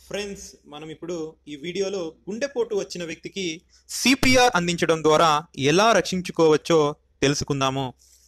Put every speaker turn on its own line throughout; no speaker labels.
friends మనం ఇప్పుడు ఈ వీడియోలో గుండెపోటు వచ్చిన వ్యక్తికి సిపిఆర్ అందించడం ద్వారా ఎలా రక్షించుకోవచ్చో తెలుసుకుందాము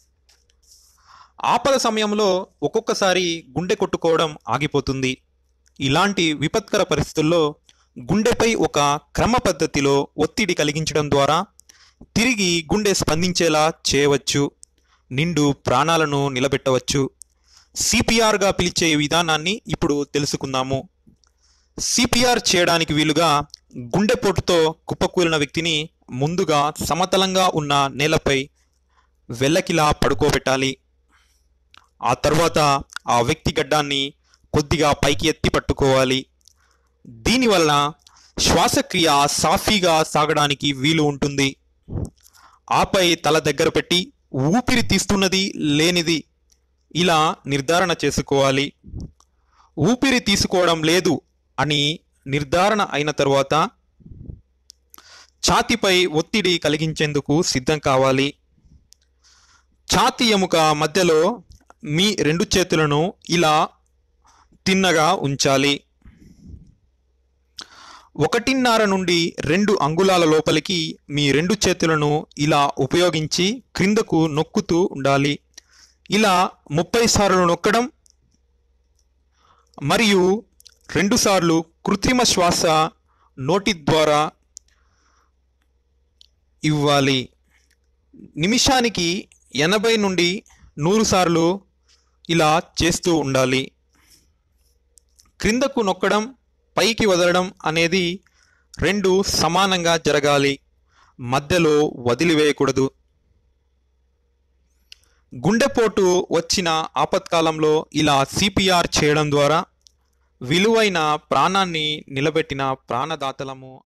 ఆపద సమయంలో ఒక్కొక్కసారి గుండె కొట్టుకోవడం ఆగిపోతుంది ఇలాంటి విపత్కర పరిస్థితుల్లో గుండెపై ఒక క్రమ పద్ధతిలో ఒత్తిడి కలిగించడం ద్వారా తిరిగి గుండె స్పందించేలా చేయవచ్చు నిండు ప్రాణాలను నిలబెట్టవచ్చు సిపిఆర్గా పిలిచే విధానాన్ని ఇప్పుడు తెలుసుకుందాము సిపిఆర్ చేయడానికి వీలుగా గుండెపోటుతో కుప్పకూలిన వ్యక్తిని ముందుగా సమతలంగా ఉన్న నేలపై వెల్లకిలా పడుకోబెట్టాలి ఆ తర్వాత ఆ వ్యక్తి గడ్డాన్ని కొద్దిగా పైకి ఎత్తి పట్టుకోవాలి దీనివల్ల శ్వాసక్రియ సాఫీగా సాగడానికి వీలు ఉంటుంది ఆపై తల దగ్గర పెట్టి ఊపిరి తీస్తున్నది లేనిది ఇలా నిర్ధారణ చేసుకోవాలి ఊపిరి తీసుకోవడం లేదు అని నిర్ధారణ అయిన తర్వాత ఛాతీపై ఒత్తిడి కలిగించేందుకు సిద్ధం కావాలి ఛాతీ ఎముక మధ్యలో మీ రెండు చేతులను ఇలా తిన్నగా ఉంచాలి ఒకటిన్నర నుండి రెండు అంగుళాల లోపలికి మీ రెండు చేతులను ఇలా ఉపయోగించి క్రిందకు నొక్కుతూ ఉండాలి ఇలా ముప్పై సార్లు నొక్కడం మరియు రెండుసార్లు కృత్రిమ శ్వాస నోటి ద్వారా ఇవ్వాలి నిమిషానికి ఎనభై నుండి నూరు సార్లు ఇలా చేస్తూ ఉండాలి క్రిందకు నొక్కడం పైకి వదలడం అనేది రెండు సమానంగా జరగాలి మధ్యలో వదిలివేయకూడదు గుండెపోటు వచ్చిన ఆపత్కాలంలో ఇలా సిపిఆర్ చేయడం ద్వారా విలువైన ప్రాణాన్ని నిలబెట్టిన ప్రాణదాతలము